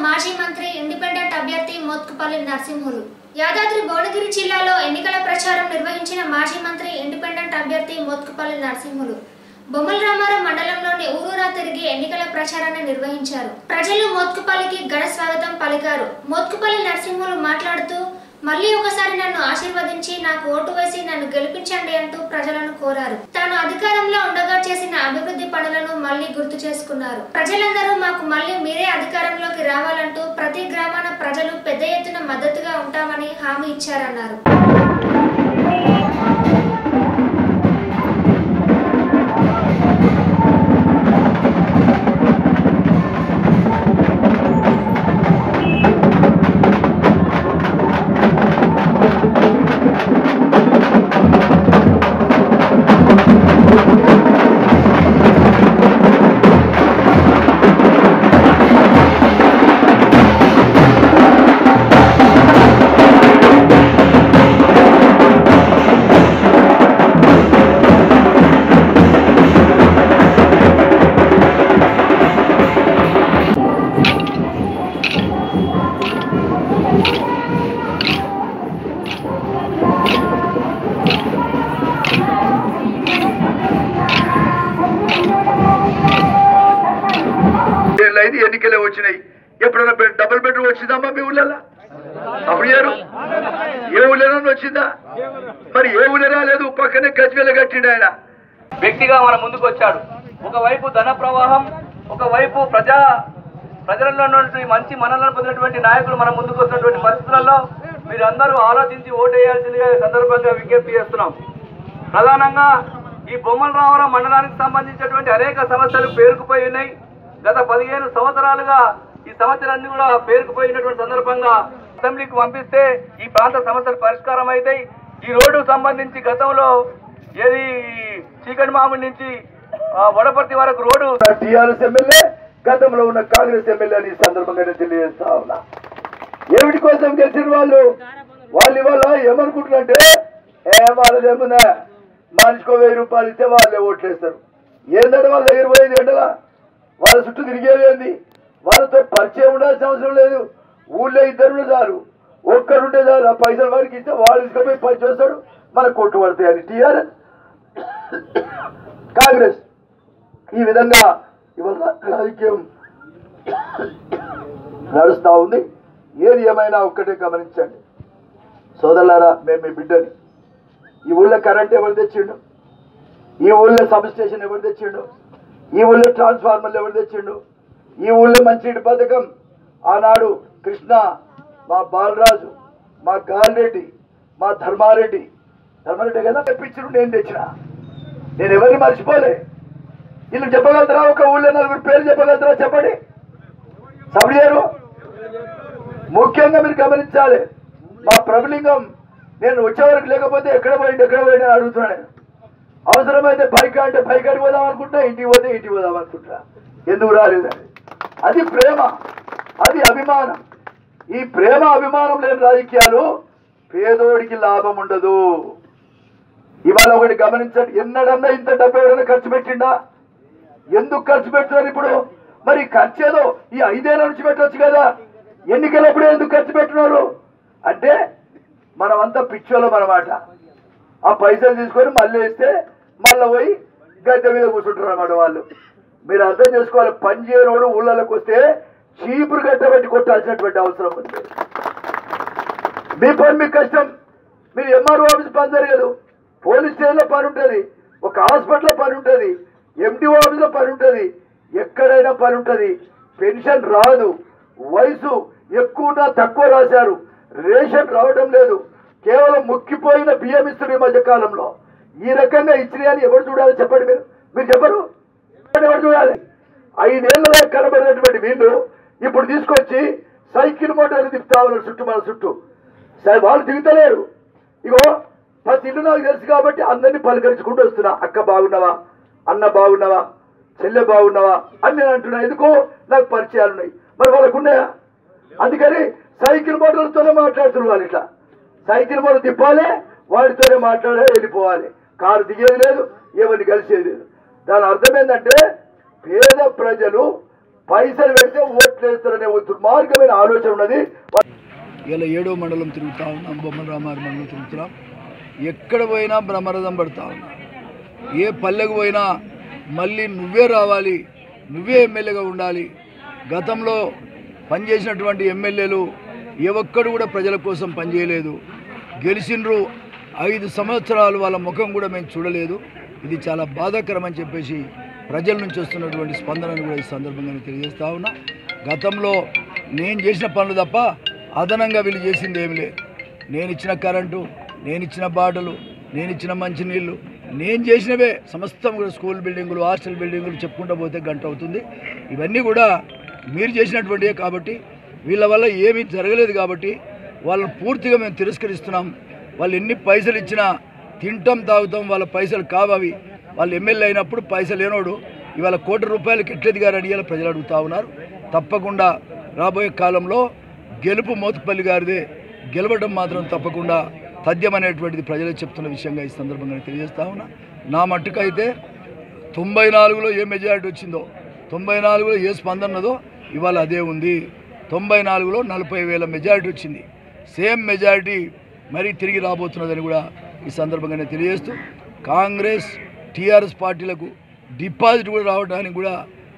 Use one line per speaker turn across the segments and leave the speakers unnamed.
మాజీ మంత్రి ఇండిపెండెంట్ అభ్యర్థి మోత్కుపల్లి నరసింహులు యాదాద్రి భువనగిరి జిల్లాలో ఎన్నికల ప్రచారం నిర్వహించిన మాజీ మంత్రి ఇండిపెండెంట్ అభ్యర్థి మోత్కుపల్లి నరసింహులు బొమ్మల రామారావు మండలంలోని ఊరూరా తిరిగి ఎన్నికల ప్రచారాన్ని నిర్వహించారు ప్రజలు మోత్కుపల్లికి ఘన స్వాగతం పలికారు మోత్కుపల్లి నరసింహులు మాట్లాడుతూ మళ్ళీ ఒకసారి నన్ను ఆశీర్వదించి నాకు ఓటు వేసి నన్ను గెలిపించండి అంటూ ప్రజలను కోరారు తాను అధికారంలో ఉండగా చేసిన అభివృద్ధి పనులను మళ్ళీ గుర్తు చేసుకున్నారు ప్రజలందరూ మాకు మళ్ళీ మీరే అధికారంలోకి రావాలంటూ ప్రతి గ్రామాన ప్రజలు పెద్ద ఎత్తున మద్దతుగా ఉంటామని హామీ ఇచ్చారన్నారు
ఏళ్ళు అయింది ఎన్నికలే వచ్చినాయి ఎప్పుడైనా బెడ్- డబుల్ బెడ్రూమ్ వచ్చిందమ్మా మీ ఊళ్ళలో అప్పుడు లేరు ఏ ఊళ్ళో వచ్చిందా మరి ఏ ఊళ్ళో రాలేదు పక్కనే గజ్వేల కట్టిండు ఆయన
వ్యక్తిగా మన ముందుకు వచ్చాడు ఒకవైపు ధన ప్రవాహం ఒకవైపు ప్రజా ప్రజలలో ఉన్నటువంటి మంచి మనలను పొందినటువంటి నాయకులు మన ముందుకు వస్తున్నటువంటి పరిస్థితులలో మీరందరూ ఆలోచించి ఓటేయాల్సిందిగా ఈ సందర్భంగా విజ్ఞప్తి చేస్తున్నాం ప్రధానంగా ఈ బొమ్మల రామరావు మండలానికి సంబంధించినటువంటి అనేక సమస్యలు పేరుకుపోయి ఉన్నాయి గత పదిహేను సంవత్సరాలుగా ఈ సమస్యలన్నీ కూడా పేరుకుపోయినటువంటి సందర్భంగా అసెంబ్లీకి పంపిస్తే ఈ ప్రాంత సమస్యలు పరిష్కారం అవుతాయి ఈ రోడ్డుకు సంబంధించి గతంలో ఏది చీకటి మామిడి నుంచి ఆ, వడపర్తి వరకు రోడ్డు
టీఆర్ఎస్ ఎమ్మెల్యే గతంలో ఉన్న కాంగ్రెస్ ఎమ్మెల్యే అని ఈ సందర్భంగా నేను తెలియజేస్తా ఉన్నా ఏమిటి కోసం గెలిచిన వాళ్ళు వాళ్ళు ఇవాళ ఏమనుకుంటున్నారంటే ఏ వాళ్ళదేమున్నా మనిషికో వెయ్యి రూపాయలు ఇస్తే వాళ్ళే ఓట్లేస్తారు ఏంటంటే వాళ్ళ దగ్గర పోయేది ఏంటలా వాళ్ళ చుట్టూ తిరిగేది ఏంది వాళ్ళతో పరిచయం ఉండాల్సిన అవసరం లేదు ఊళ్ళో ఇద్దరు ఉంటే చాలు ఒక్కరుంటే చాలు ఆ పైసలు వాడికి ఇస్తే వాడు తీసుకుపోయి పని చేస్తాడు మనకు కొట్టు పడతాయని టీఆర్ఎస్ కాంగ్రెస్ ఈ విధంగా ఇవాళ రాజకీయం నడుస్తా ఉంది ఏది ఏమైనా ఒక్కటే గమనించండి సోదరులారా మేము మీ బిడ్డని ఈ ఊళ్ళో కరెంట్ ఎవరు తెచ్చిండు ఈ ఊళ్ళో సబ్ స్టేషన్ ఎవరు తెచ్చిండు ఈ ఊళ్ళో ట్రాన్స్ఫార్మర్లు ఎవరు తెచ్చిండు ఈ ఊళ్ళో మంచినీటి పథకం ఆనాడు కృష్ణ మా బాలరాజు మా గాలిరెడ్డి మా ధర్మారెడ్డి ధర్మారెడ్డి కదా తెప్పించడు నేను తెచ్చిన నేను ఎవరిని మర్చిపోలే వీళ్ళు చెప్పగలుగుతారా ఒక ఊళ్ళో నలుగురు పేరు చెప్పగలుగుతారా చెప్పండి సభ్యులు చేయరు ముఖ్యంగా మీరు గమనించాలి మా ప్రభులింగం నేను వచ్చే వరకు లేకపోతే ఎక్కడ పోయింది ఎక్కడ పోయింది అని అడుగుతున్నాను నేను అవసరమైతే బైక్ అంటే బైక్ అడిగి పోదాం అనుకుంటా ఇంటికి పోతే ఇంటికి పోదాం అనుకుంటా ఎందుకు రాలేదని అది ప్రేమ అది అభిమానం ఈ ప్రేమ అభిమానం లేని రాజకీయాలు పేదోడికి లాభం ఉండదు ఇవాళ ఒకటి గమనించండి ఎన్నడన్నా ఇంత డబ్బు ఎవరైనా ఖర్చు పెట్టిండా ఎందుకు ఖర్చు పెడుతున్నారు ఇప్పుడు మరి ఖర్చు ఏదో ఈ ఐదేళ్ల నుంచి పెట్టవచ్చు కదా ఎన్నికలప్పుడు ఎందుకు ఖర్చు పెట్టున్నారు అంటే మనమంతా పిచ్చోళ్ళం అన్నమాట ఆ పైసలు తీసుకొని మళ్ళీ వేస్తే మళ్ళీ పోయి గద్దె మీద కూర్చుంటారు అన్నమాట వాళ్ళు మీరు అర్థం చేసుకోవాలి పని చేయనోడు ఊళ్ళలోకి వస్తే చీపురు గట్టబెట్టి కొట్టాల్సినటువంటి అవసరం ఉంది మీ పని మీకు కష్టం మీరు ఎంఆర్ఓ ఆఫీస్ పని జరగదు పోలీస్ స్టేషన్లో పని ఉంటుంది ఒక హాస్పిటల్లో పని ఉంటుంది ఎండిఓ ఆఫీస్లో పని ఉంటుంది ఎక్కడైనా పని ఉంటుంది పెన్షన్ రాదు వయసు ఎక్కువ ఉన్నా తక్కువ రాశారు రేషన్ రావడం లేదు కేవలం ముక్కిపోయిన బియ్యం ఇస్తున్నారు ఈ మధ్య కాలంలో ఈ రకంగా ఇచ్చినాయి అని ఎవరు చూడాలి చెప్పండి మీరు మీరు చెప్పరు ఎవరు చూడాలి ఐదేళ్లలో కనబడినటువంటి వీళ్ళు ఇప్పుడు తీసుకొచ్చి సైకిల్ మోటార్లు తిప్పుతా ఉన్నారు చుట్టూ మన చుట్టూ సరే వాళ్ళు దిగుతలేరు ఇగో ప్రతి ఇల్లు నాకు తెలుసు కాబట్టి అందరినీ పలకరించుకుంటూ వస్తున్నా అక్క బాగున్నావా అన్న బాగున్నావా చెల్లె బాగున్నావా అని నేను అంటున్నా ఎందుకో నాకు పరిచయాలు ఉన్నాయి మరి వాళ్ళకు ఉన్నాయా అందుకని సైకిల్ మోటార్లతోనే మాట్లాడుతున్నారు వాళ్ళు ఇట్లా సైకిల్ మోటార్ తిప్పాలి వాడితోనే మాట్లాడే వెళ్ళిపోవాలి కారు దిగేది లేదు ఎవరిని కలిసేది లేదు దాని అర్థం ఏంటంటే పేద ప్రజలు పైసలు పెడితే ఓట్లు వేస్తారనే ఓ దుర్మార్గమైన ఆలోచన ఉన్నది ఇలా ఏడో మండలం తిరుగుతా ఉన్నాం బొమ్మల రామారి మండలం తిరుగుతున్నాం ఎక్కడ పోయినా బ్రహ్మరథం పడతా ఉన్నాం ఏ పల్లెకు పోయినా మళ్ళీ నువ్వే రావాలి నువ్వే ఎమ్మెల్యేగా ఉండాలి గతంలో పనిచేసినటువంటి ఎమ్మెల్యేలు ఏ ఒక్కడు కూడా ప్రజల కోసం పనిచేయలేదు గెలిచిండ్రు ఐదు సంవత్సరాలు వాళ్ళ ముఖం కూడా మేము చూడలేదు ఇది చాలా బాధాకరం అని చెప్పేసి ప్రజల నుంచి వస్తున్నటువంటి స్పందనను కూడా ఈ సందర్భంగా నేను తెలియజేస్తా ఉన్నా గతంలో నేను చేసిన పనులు తప్ప అదనంగా వీళ్ళు చేసింది ఏమి లేదు నేను ఇచ్చిన కరెంటు నేను ఇచ్చిన బాటలు నేను ఇచ్చిన మంచినీళ్ళు నేను చేసినవే సమస్తం కూడా స్కూల్ బిల్డింగులు హాస్టల్ బిల్డింగులు చెప్పుకుంటూ పోతే గంట అవుతుంది ఇవన్నీ కూడా మీరు చేసినటువంటివే కాబట్టి వీళ్ళ వల్ల ఏమీ జరగలేదు కాబట్టి వాళ్ళని పూర్తిగా మేము తిరస్కరిస్తున్నాం వాళ్ళు ఎన్ని పైసలు ఇచ్చినా తింటాం తాగుతాం వాళ్ళ పైసలు కావవి వాళ్ళు ఎమ్మెల్యే అయినప్పుడు పైసలు లేనోడు ఇవాళ కోటి రూపాయలకి ఎట్లెదిగారని ఇవాళ ప్రజలు అడుగుతా ఉన్నారు తప్పకుండా రాబోయే కాలంలో గెలుపు మోతుపల్లి గారిదే గెలవడం మాత్రం తప్పకుండా తథ్యం అనేటువంటిది ప్రజలకు చెప్తున్న విషయంగా ఈ సందర్భంగా నేను తెలియజేస్తా ఉన్నా నా మట్టుకైతే తొంభై నాలుగులో ఏ మెజారిటీ వచ్చిందో తొంభై నాలుగులో ఏ స్పందన ఉన్నదో ఇవాళ అదే ఉంది తొంభై నాలుగులో నలభై వేల మెజారిటీ వచ్చింది సేమ్ మెజారిటీ మరీ తిరిగి రాబోతున్నదని కూడా ఈ సందర్భంగా నేను తెలియజేస్తూ కాంగ్రెస్ టీఆర్ఎస్ పార్టీలకు డిపాజిట్ కూడా రావడానికి కూడా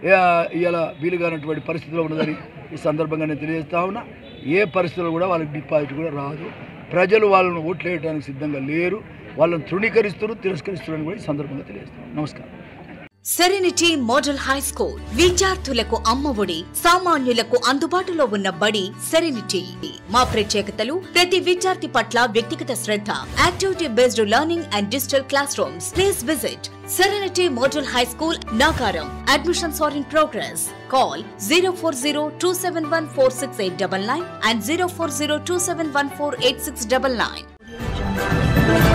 ఇవాళ వీలుగానటువంటి పరిస్థితిలో ఉన్నదని ఈ సందర్భంగా నేను తెలియజేస్తా ఉన్నా ఏ పరిస్థితుల్లో కూడా వాళ్ళకి డిపాజిట్ కూడా రాదు ప్రజలు వాళ్ళను ఓట్లు వేయడానికి సిద్ధంగా లేరు వాళ్ళని తృణీకరిస్తున్నారు తిరస్కరిస్తున్నారని కూడా ఈ సందర్భంగా తెలియజేస్తాను నమస్కారం
సెరెనిటీ మోడల్ హై స్కూల్ విద్యార్థులకు అమ్మఒడి సామాన్యులకు అందుబాటులో ఉన్న బడి సెరెనిటీ మా ప్రత్యేకతలు ప్రతి విద్యార్థి పట్ల వ్యక్తిగత శ్రద్ధ activity based learning and digital classrooms please visit Serenity Model High School Nacharam admissions are in progress call zero four zero two seven one four six eight double nine and zero four zero two seven one four eight six double nine